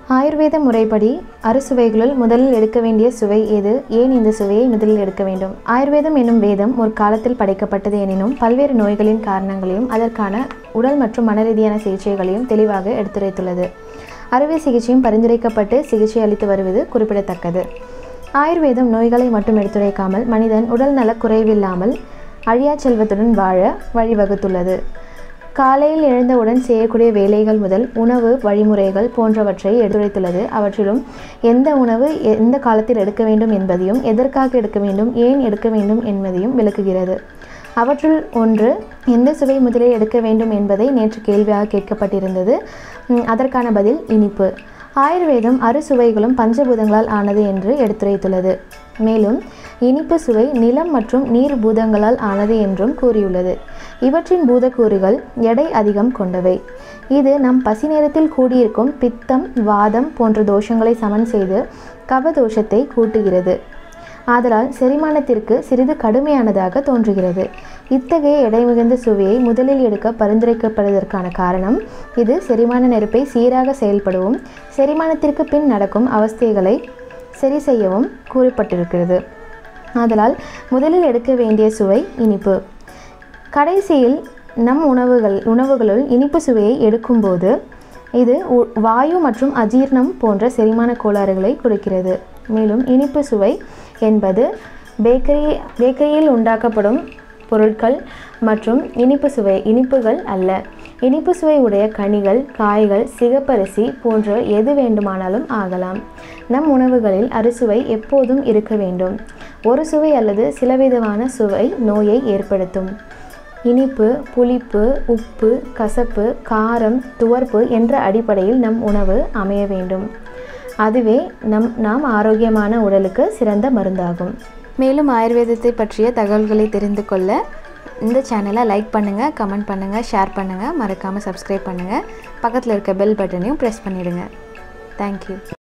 ஆயுர்வேத முறைப்படி அறுசுவைகளுள் முதலில் எடுக்க வேண்டிய சுவை எது ஏன் இந்த சுவையை முதலில் எடுக்க வேண்டும் ஆயுர்வேதம் என்னும் வேதம் ஒரு காலத்தில் படைக்கப்பட்டது எனினும் பல்வேறு நோய்களின் காரணங்களையும் அதற்கான உடல் மற்றும் மன ரீதியான சிகிச்சைகளையும் தெளிவாக எடுத்துரைத்துள்ளது அறுவை சிகிச்சையும் பரிந்துரைக்கப்பட்டு சிகிச்சை அளித்து வருவது குறிப்பிடத்தக்கது ஆயுர்வேதம் நோய்களை மட்டும் எடுத்துரைக்காமல் மனிதன் உடல் நலக் குறைவில்லாமல் அழியா செல்வத்துடன் வாழ வழிவகுத்துள்ளது காலையில் எழுந்தவுடன் செய்யக்கூடிய வேலைகள் முதல் உணவு வழிமுறைகள் போன்றவற்றை எடுத்துரைத்துள்ளது அவற்றிலும் எந்த உணவு எந்த காலத்தில் எடுக்க வேண்டும் என்பதையும் எதற்காக எடுக்க வேண்டும் ஏன் எடுக்க வேண்டும் என்பதையும் விளக்குகிறது அவற்றுள் ஒன்று எந்த சுவை முதலில் எடுக்க வேண்டும் என்பதை நேற்று கேள்வியாக கேட்கப்பட்டிருந்தது உம், அதற்கான பதில் இனிப்பு ஆயுர்வேதம் அறுசுவைகளும் பஞ்சபூதங்களால் ஆனது என்று எடுத்துரைத்துள்ளது மேலும் இனிப்பு சுவை நிலம் மற்றும் நீர் பூதங்களால் ஆனது என்றும் கூறியுள்ளது இவற்றின் பூதக்கூறுகள் எடை அதிகம் கொண்டவை இது நம் பசி நேரத்தில் கூடியிருக்கும் பித்தம் வாதம் போன்ற தோஷங்களை சமன் செய்து கபதோஷத்தை கூட்டுகிறது ஆதலால் செரிமானத்திற்கு சிறிது கடுமையானதாக தோன்றுகிறது இத்தகைய எடை மிகுந்த சுவையை முதலில் எடுக்க பரிந்துரைக்கப்படுவதற்கான காரணம் இது செரிமான நெருப்பை சீராக செயல்படவும் செரிமானத்திற்கு பின் நடக்கும் அவஸ்தைகளை சரி செய்யவும் கூறப்பட்டிருக்கிறது ஆதலால் முதலில் எடுக்க வேண்டிய சுவை இனிப்பு கடைசியில் நம் உணவுகள் உணவுகளுள் இனிப்பு சுவையை எடுக்கும்போது இது உ- வாயு மற்றும் அஜீரணம் போன்ற செரிமான கோளாறுகளை கொடுக்கிறது மேலும் இனிப்பு சுவை என்பது பேக்கரி பேக்கரியில் உண்டாக்கப்படும் பொருட்கள் மற்றும் இனிப்பு சுவை இனிப்புகள் அல்ல இனிப்பு சுவை உடைய கனிகள் காய்கள் சிகப்பரிசி போன்ற எது வேண்டுமானாலும் ஆகலாம் நம் உணவுகளில் அறுசுவை எப்போதும் இருக்க வேண்டும் ஒரு சுவை அல்லது சிலவிதமான சுவை நோயை ஏற்படுத்தும் இனிப்பு புளிப்பு உப்பு கசப்பு காரம் துவர்ப்பு என்ற அடிப்படையில் நம் உணவு அமைய வேண்டும் அதுவே நம் நாம் ஆரோக்கியமான உடலுக்கு சிறந்த மருந்தாகும் மேலும் ஆயுர்வேதத்தை பற்றிய தகவல்களை தெரிந்து கொள்ள இந்த சேனலை லைக் பண்ணுங்கள் கமெண்ட் பண்ணுங்கள் ஷேர் பண்ணுங்கள் மறக்காமல் சப்ஸ்கிரைப் பண்ணுங்கள் பக்கத்தில் இருக்க பெல் பட்டனையும் ப்ரெஸ் பண்ணிடுங்க தேங்க்யூ